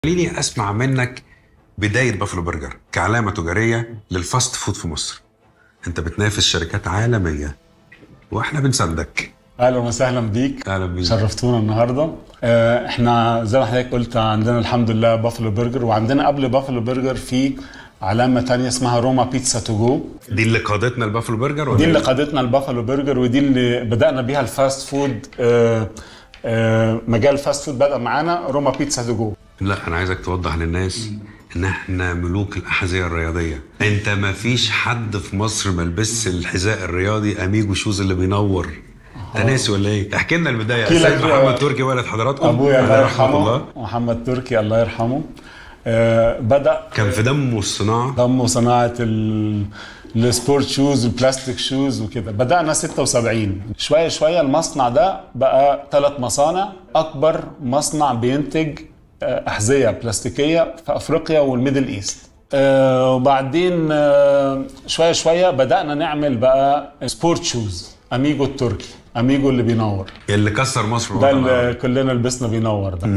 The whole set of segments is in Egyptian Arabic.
خليني اسمع منك بدايه بافلو برجر كعلامه تجاريه للفاست فود في مصر انت بتنافس شركات عالميه واحنا بنصدق اهلا وسهلا بيك اهلا بيك شرفتونا النهارده آه، احنا زي ما حضرتك قلت عندنا الحمد لله بافلو برجر وعندنا قبل بافلو برجر في علامه تانية اسمها روما بيتزا تو جو دي اللي قادتنا البافلو برجر ولا دي اللي إيه؟ قادتنا البافلو برجر ودي اللي بدانا بيها الفاست فود آه، آه، مجال الفاست فود بدا معانا روما بيتزا تو جو لا انا عايزك توضح للناس ان احنا ملوك الاحذيه الرياضيه انت ما فيش حد في مصر ما لبسش الحذاء الرياضي اميجو شوز اللي بينور انت ناسي ولا ايه احكي لنا البدايه أحكي لك استاذ محمد بقى. تركي ولد حضراتكم ابويا الله عليه رحمة يرحمه محمد تركي الله يرحمه آه، بدا كان في دمه الصناعه ضم صناعه ال... السبورت شوز والبلاستيك شوز وكده بدأنا 76 شوية شوية المصنع ده بقى ثلاث مصانع أكبر مصنع بينتج آه، أحذية بلاستيكية في أفريقيا والميدل إيست آه، وبعدين آه، شوية شوية بدأنا نعمل بقى سبورت شوز أميجو التركي أميجو اللي بينور اللي كسر مصر ده والوطن العربي. اللي كلنا لبسنا بينور ده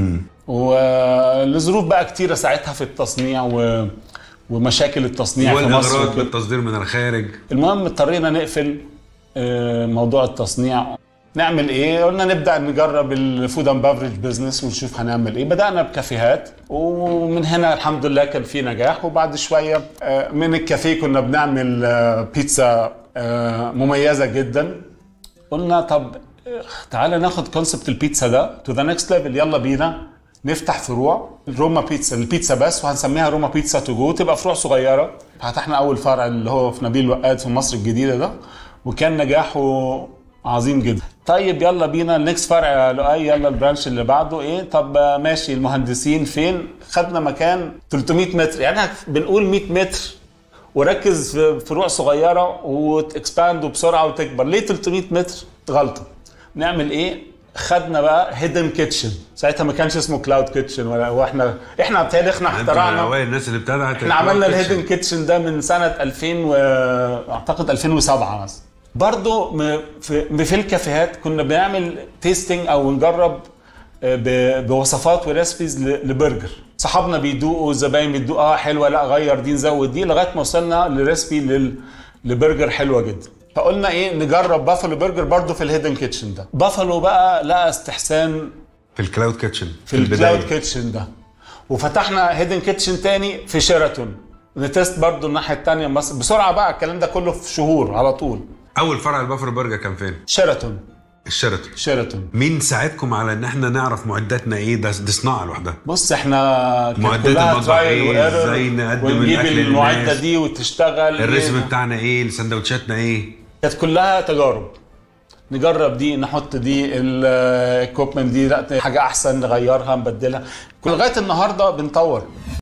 ولظروف بقى كتيرة ساعتها في التصنيع و... ومشاكل التصنيع في مصر والاغراض وكده. بالتصدير من الخارج المهم اضطرينا نقفل آه، موضوع التصنيع نعمل ايه؟ قلنا نبدا نجرب الفود اند بافريج بزنس ونشوف هنعمل ايه، بدانا بكافيهات ومن هنا الحمد لله كان في نجاح وبعد شويه آه، من الكافيه كنا بنعمل آه، بيتزا آه، مميزه جدا قلنا طب آه، تعالى ناخد كونسبت البيتزا ده تو ذا نكست ليفل يلا بينا نفتح فروع روما بيتزا البيتزا بس وهنسميها روما بيتزا تو جو تبقى فروع صغيره فتحنا اول فرع اللي هو في نبيل وقاد في مصر الجديده ده وكان نجاحه عظيم جدا طيب يلا بينا النكست فرع يا لؤي يلا البرانش اللي بعده ايه طب آه، ماشي المهندسين فين خدنا مكان 300 متر يعني إحنا بنقول 100 متر وركز في فروع صغيره وتكسباند بسرعه وتكبر ليه 300 متر غلطه نعمل ايه خدنا بقى هيدن كيتشن ساعتها ما كانش اسمه كلاود كيتشن ولا واحنا احنا بتهيألي احنا انت من اخترعنا اوائل الناس اللي ابتدعت احنا عملنا الهيدن كيتشن ده من سنه 2000 و اعتقد 2007 مثلا برضه م- في في الكافيهات كنا بنعمل تيستنج او نجرب آه، ب- بوصفات وريسبيز ل- لبرجر صحابنا بيدوقوا الزباين بيدوقوا اه حلوه لا غير دي نزود دي لغايه ما وصلنا لريسبي لل لبرجر حلوه جدا فقلنا ايه نجرب بافلو برجر برضه في الهيدن كيتشن ده بافلو بقى لقى استحسان في الكلاود كيتشن في الكلاود كيتشن ده وفتحنا هيدن كيتشن تاني في شيراتون نتست برضو الناحيه التانيه مصر بسرعه بقى الكلام ده كله في شهور على طول اول فرع البافلو برجر كان فين شيراتون الشيراتون شيراتون مين ساعدكم على ان احنا نعرف معداتنا ايه ده دي صناعه لوحدها بص احنا كان معدات كلها المطبخ ترايل إيه؟ وايرور إزاي نقدم ونجيب الأكل المعده للناس؟ دي وتشتغل الريسم إيه؟ بتاعنا ايه سندوتشاتنا ايه كانت كلها تجارب نجرب دي نحط دي الاكوبمنت دي لا حاجه احسن نغيرها نبدلها لغايه النهارده بنطور